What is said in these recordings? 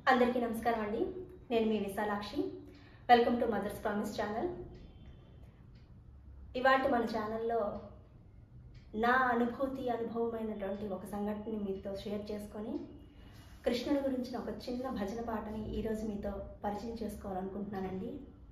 అందరికీ నమస్కారం అండి నేను మీ Vishalakshi welcome to mother's promise channel ఇవాటి మన ఛానల్లో నా అనుభూతి అనుభవమైనటువంటి ఒక సంఘటనని మీతో షేర్ చేసుకొని కృష్ణుడి గురించిన ఒక చిన్న భజన పాటని ఈరోజు మీతో పరిచయం చేసుకోవాలనుకుంటున్నానండి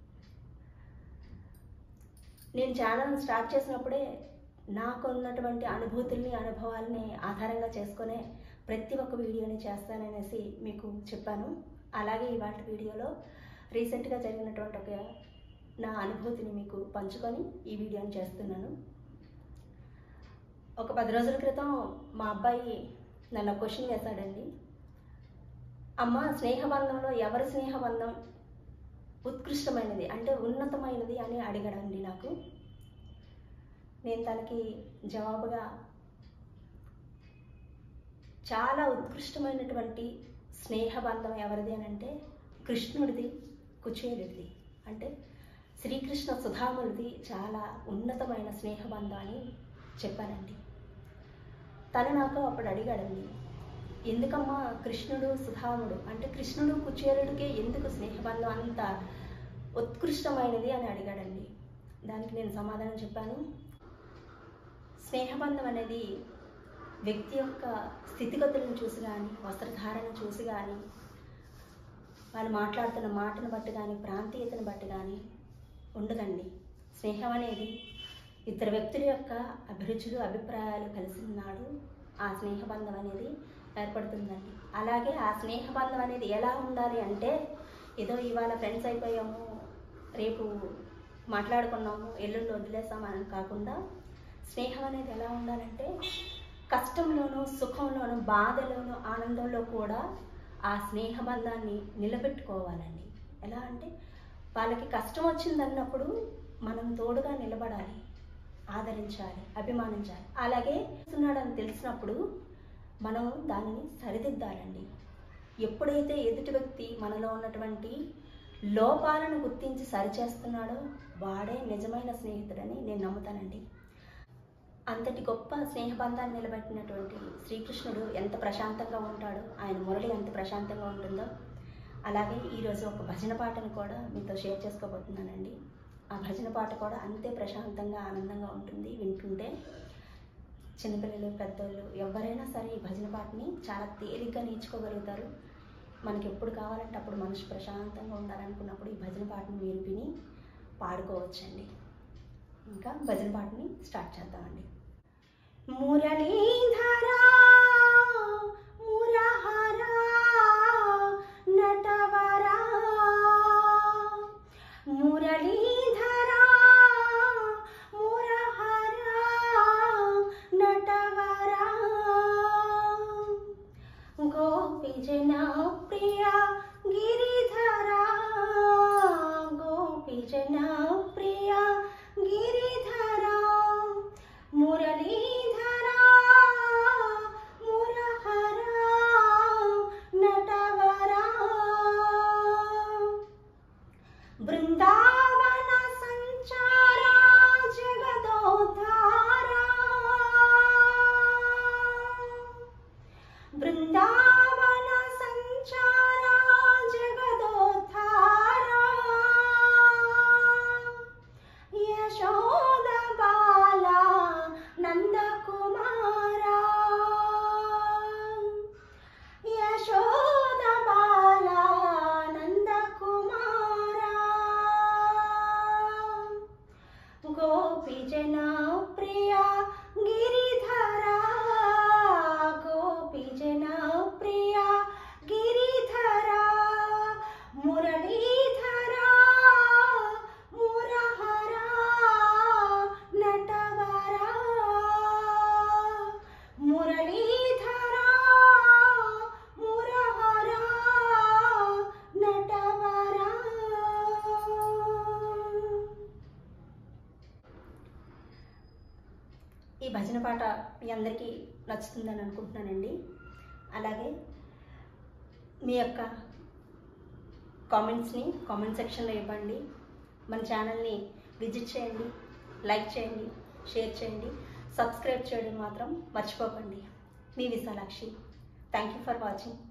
నేను ఛానల్ స్టార్ట్ చేసినప్పుడే నాకు ఉన్నటువంటి అనుభూతుల్ని అనుభవాల్ని ఆధారంగా చేసుకునే ప్రతి ఒక్క వీడియోని చేస్తాననేసి మీకు చెప్పాను అలాగే ఇవాళ వీడియోలో రీసెంట్గా జరిగినటువంటి ఒక నా అనుభూతిని మీకు పంచుకొని ఈ వీడియోని చేస్తున్నాను ఒక పది రోజుల క్రితం మా అబ్బాయి నన్ను క్వశ్చన్ వేశాడండి అమ్మ స్నేహబంధంలో ఎవరి స్నేహబంధం ఉత్కృష్టమైనది అంటే ఉన్నతమైనది అని అడిగాడండి నాకు నేను తనకి జవాబుగా చాలా ఉత్కృష్టమైనటువంటి స్నేహబంధం ఎవరిది అని అంటే కృష్ణుడిది కుచేలుడిది అంటే శ్రీకృష్ణ సుధాముడిది చాలా ఉన్నతమైన స్నేహబంధం అని చెప్పానండి తను నాకు అప్పుడు అడిగాడండి ఎందుకమ్మా కృష్ణుడు సుధాముడు అంటే కృష్ణుడు కుచేరుడికి ఎందుకు స్నేహబంధం అంత ఉత్కృష్టమైనది అని అడిగాడండి దానికి నేను సమాధానం చెప్పాను స్నేహబంధం అనేది వ్యక్తి యొక్క స్థితిగతులను చూసి కానీ వస్త్రధారణ చూసి కానీ వాళ్ళు మాట్లాడుతున్న మాటను బట్టి కానీ ప్రాంతీయతను బట్టి కానీ ఉండదండి స్నేహం అనేది ఇద్దరు వ్యక్తుల యొక్క అభిరుచులు అభిప్రాయాలు కలిసి ఉన్నాడు ఆ స్నేహబంధం అనేది ఏర్పడుతుందండి అలాగే ఆ స్నేహబంధం అనేది ఎలా ఉండాలి అంటే ఏదో ఇవాళ ఫ్రెండ్స్ అయిపోయాము రేపు మాట్లాడుకున్నాము ఎల్లుండి వదిలేసాము అని కాకుండా స్నేహం అనేది ఎలా ఉండాలంటే కష్టంలోనూ సుఖంలోనూ బాధలోనూ ఆనందంలో కూడా ఆ స్నేహబంధాన్ని నిలబెట్టుకోవాలండి ఎలా అంటే వాళ్ళకి కష్టం వచ్చిందన్నప్పుడు మనం తోడుగా నిలబడాలి ఆదరించాలి అభిమానించాలి అలాగే ఉన్నాడని తెలిసినప్పుడు మనం దానిని సరిదిద్దాలండి ఎప్పుడైతే ఎదుటి వ్యక్తి మనలో ఉన్నటువంటి లోపాలను గుర్తించి సరిచేస్తున్నాడో వాడే నిజమైన స్నేహితుడని నేను నమ్ముతానండి అంతటి గొప్ప స్నేహబంధాన్ని నిలబెట్టినటువంటి శ్రీకృష్ణుడు ఎంత ప్రశాంతంగా ఉంటాడో ఆయన మురళి ఎంత ప్రశాంతంగా ఉంటుందో అలాగే ఈరోజు ఒక భజన పాటను కూడా మీతో షేర్ చేసుకోబోతున్నానండి ఆ భజన పాట కూడా అంతే ప్రశాంతంగా ఆనందంగా ఉంటుంది వింటుంటే చిన్నపిల్లలు పెద్దోళ్ళు ఎవరైనా సరే ఈ భజన పాటని చాలా తేలిగ్గా నేర్చుకోగలుగుతారు మనకి ఎప్పుడు కావాలంటే అప్పుడు మనసు ప్రశాంతంగా ఉండాలనుకున్నప్పుడు ఈ భజన పాటని మీరు విని పాడుకోవచ్చండి ఇంకా భజన పాటని స్టార్ట్ చేద్దామండి మురళీధరా మురహరా నటవరా మురళీధరా మురహరా నటవరా గోపిజన ప్రియ గిరిధరా గోపిజన ప్రియ గిరిధరా మురళీధరా మురహరా నటవరా బృందావన సంచార జగదోధారా బృందావన సంచార జగదోధారా యశోద బాల నందకుమారా యశోద బాల నందకుమారా గోపిజన ప్రియ గిరిధరా గోపిజన ప్రియ గిరిధరా మురళీధరా మురహరా నటవరా మురళీధరా మురహరా నటవరా ఈ భజన పాట మీ అందరికీ నచ్చుతుందని అనుకుంటున్నానండి అలాగే మీ యొక్క కామెంట్స్ని కామెంట్ సెక్షన్లో ఇవ్వండి మన ఛానల్ని విజిట్ చేయండి లైక్ చేయండి షేర్ చేయండి సబ్స్క్రైబ్ చేయడం మాత్రం మర్చిపోకండి మీ Vishalakshi thank you for watching